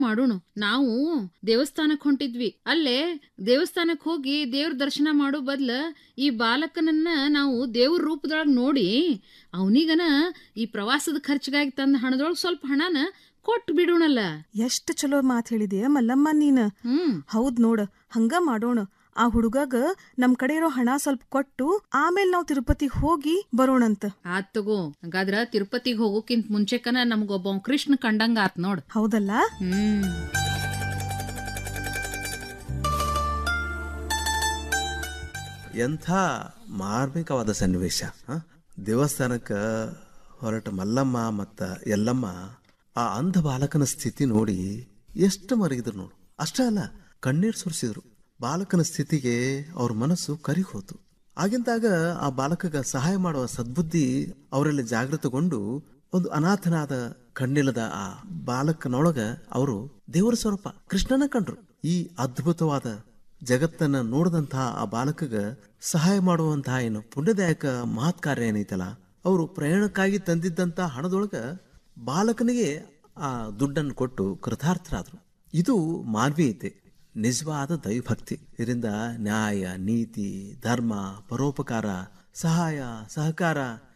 ಮಾಡೋಣ ನಾವು ದೇವಸ್ಥಾನಕ್ ಹೊಂಟಿದ್ವಿ ಅಲ್ಲೇ ದೇವಸ್ಥಾನಕ್ ಹೋಗಿ ದೇವ್ರ ದರ್ಶನ ಮಾಡೋ ಬದ್ಲ ಈ ಬಾಲಕನನ್ನ ನಾವು ದೇವ್ರ ರೂಪದೊಳಗ್ ನೋಡಿ ಅವನಿಗನ ಈ ಪ್ರವಾಸದ ಖರ್ಚಿಗಾಗಿ ತಂದ ಹಣದೊಳಗ್ ಸ್ವಲ್ಪ ಹಣನ ಕೊಟ್ಟು ಬಿಡೋಣಲ್ಲ ಎಷ್ಟ್ ಚಲೋ ಮಾತ್ ಹೇಳಿದೆಯ ಮಲ್ಲಮ್ಮ ನೀನ್ ಹ್ಮ್ ಹೌದ್ ನೋಡ ಹಂಗ ಮಾಡೋಣ ಆ ಹುಡುಗಾಗ ನಮ್ ಕಡೆ ಇರೋ ಹಣ ಸ್ವಲ್ಪ ಕೊಟ್ಟು ಆಮೇಲೆ ನಾವ್ ತಿರುಪತಿ ಹೋಗಿ ಬರೋಣಂತ ಆತ್ ತಗೋ ಹಂಗಾದ್ರ ತಿರುಪತಿಗೆ ಹೋಗೋಕ್ಕಿಂತ ಮುಂಚೆಕನ ನಮ್ಗೊಬ್ಬ ಕೃಷ್ಣ ಕಂಡಂಗ ಆತ್ ನೋಡ್ ಹೌದಲ್ಲ ಹ್ಮ್ ಎಂಥ ಮಾರ್ಮಿಕವಾದ ಸನ್ನಿವೇಶ ಹ? ದೇವಸ್ಥಾನಕ್ಕ ಹೊರಟ ಮಲ್ಲಮ್ಮ ಮತ್ತ ಎಲ್ಲಮ್ಮ ಆ ಅಂಧ ಬಾಲಕನ ಸ್ಥಿತಿ ನೋಡಿ ಎಷ್ಟು ಮರಗಿದ್ರು ನೋಡು ಅಷ್ಟೇ ಅಲ್ಲ ಕಣ್ಣೀರ್ ಸುರಿಸಿದ್ರು ಬಾಲಕನ ಸ್ಥಿತಿಗೆ ಅವ್ರ ಮನಸ್ಸು ಕರಿ ಹೋತು ಆಗಿಂದಾಗ ಆ ಬಾಲಕಗ ಸಹಾಯ ಮಾಡುವ ಸದ್ಬುದ್ಧಿ ಅವರಲ್ಲಿ ಜಾಗೃತಗೊಂಡು ಒಂದು ಅನಾಥನಾದ ಕಣ್ಣಿಲ್ಲದ ಆ ಬಾಲಕನೊಳಗ ಅವರು ದೇವರ ಸ್ವರೂಪ ಕೃಷ್ಣನ ಕಂಡ್ರು ಈ ಅದ್ಭುತವಾದ ಜಗತ್ತನ್ನ ನೋಡಿದಂತಹ ಆ ಬಾಲಕಗ ಸಹಾಯ ಮಾಡುವಂತಹ ಏನು ಪುಣ್ಯದಾಯಕ ಮಹತ್ ಕಾರ್ಯ ಏನೈತಲ್ಲ ಅವರು ಪ್ರಯಾಣಕ್ಕಾಗಿ ತಂದಿದ್ದಂತ ಹಣದೊಳಗ ಬಾಲಕನಿಗೆ ಆ ದುಡ್ಡನ್ನು ಕೊಟ್ಟು ಕೃತಾರ್ಥರಾದ್ರು ಇದು ಮಾನವೀಯತೆ ನಿಜವಾದ ದೈವಭಕ್ತಿ ಇದರಿಂದ ನ್ಯಾಯ ನೀತಿ ಧರ್ಮ ಪರೋಪಕಾರ ಸಹಾಯ ಸಹಕಾರ